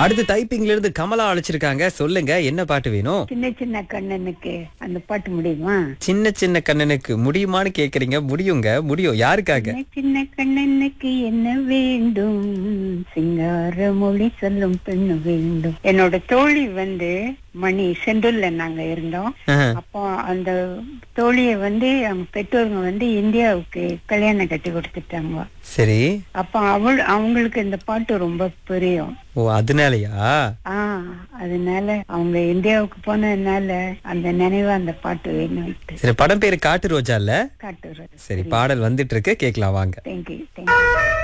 அடுத்து டைப்பிங்ல இருந்து கமலா அழைச்சிருக்காங்க சொல்லுங்க என்ன பாட்டு வேணும் சின்ன சின்ன கண்ணனுக்கு அந்த பாட்டு முடியுமா சின்ன சின்ன கண்ணனுக்கு முடியுமான்னு கேக்குறீங்க முடியுங்க முடியும் யாருக்காக சின்ன சின்ன கண்ணனுக்கு என்ன வேண்டும் சிங்கார மொழி சொல்லும் பெண்ணு வேண்டும் என்னோட தோழி வந்து மணி செண்டுல்ல நாங்க இருந்தோம் ஆஹா. அப்போ அந்த தோழியை வந்து அவங்க பெற்றோருங்க வந்து இந்தியாவுக்கு கல்யாணம் கட்டி கொடுத்துட்டாங்க சரி அப்ப அவள் அவங்களுக்கு இந்த பாட்டு ரொம்ப பிரியம் ஓ அதனாலயா ஆ அதனால அவங்க இந்தியாவுக்கு போனதுனால அந்த நினைவா அந்த பாட்டு வேணும் சரி படம் பேரு காட்டு ரோஜா இல்ல காட்டுறது சரி பாடல் வந்துட்டு இருக்கு கேக்கலாம் வாங்க தேங்க்யூ தேங்க்யூ